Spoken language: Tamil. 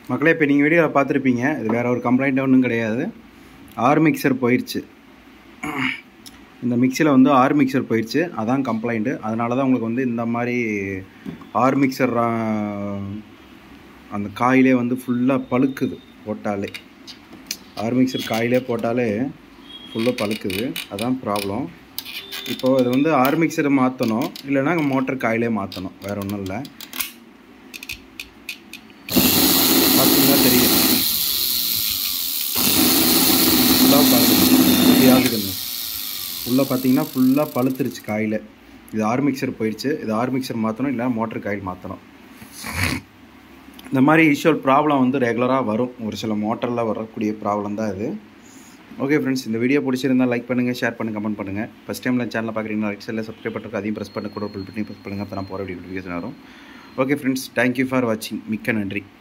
மக்களே இப்போ நீங்கள் வீடியோவில் பார்த்துருப்பீங்க இது வேறு ஒரு கம்ப்ளைண்ட் ஒன்றும் கிடையாது ஆர் மிக்சர் போயிடுச்சு இந்த மிக்சியில் வந்து ஆர் மிக்சர் போயிடுச்சு அதான் கம்ப்ளைண்ட்டு அதனால தான் உங்களுக்கு வந்து இந்த மாதிரி ஆர் மிக்சர் அந்த காயிலே வந்து ஃபுல்லாக பழுக்குது போட்டாலே ஆர் மிக்சர் காயிலே போட்டாலே ஃபுல்லாக பழுக்குது அதான் ப்ராப்ளம் இப்போது இது வந்து ஆர் மிக்சரை மாற்றணும் இல்லைன்னா மோட்டர் காயிலே மாற்றணும் வேறு ஒன்றும் இல்லை பார்த்தீங்கன்னா தெரியும் ஃபுல்லாக பாருங்க ஆகுதுன்னு உள்ளே பார்த்தீங்கன்னா ஃபுல்லாக பழுத்துருச்சு காயில் இது ஆர் மிக்சர் போயிடுச்சு இது ஆர் மிக்சர் மாற்றணும் இல்லை மோட்டர் காயில் மாற்றணும் இந்த மாதிரி யூஷுவல் ப்ராப்ளம் வந்து ரெகுலராக வரும் ஒரு சில மோட்டரில் வரக்கூடிய ப்ராப்ளம் தான் இது ஓகே ஃப்ரெண்ட்ஸ் இந்த வீடியோ பிடிச்சிருந்தால் லைக் பண்ணுங்கள் ஷேர் பண்ணுங்கள் கமெண்ட் பண்ணுங்கள் ஃபஸ்ட் டைமில் சேனலில் பார்க்குறீங்கன்னா ரைட் சைடில் சப்ஸ்கிரைப் பண்ணுறதுக்கு அதையும் ப்ரெஸ் பண்ண கூட பில் பண்ணி ப்ரெஸ் பண்ணுங்கள் அப்போ நான் போகிற வீடியோ நோட்டிஃபிகேஷன் வரும் ஓகே ஃப்ரெண்ட்ஸ் தேங்க்யூ ஃபார் வாட்சிங் மிக்க நன்றி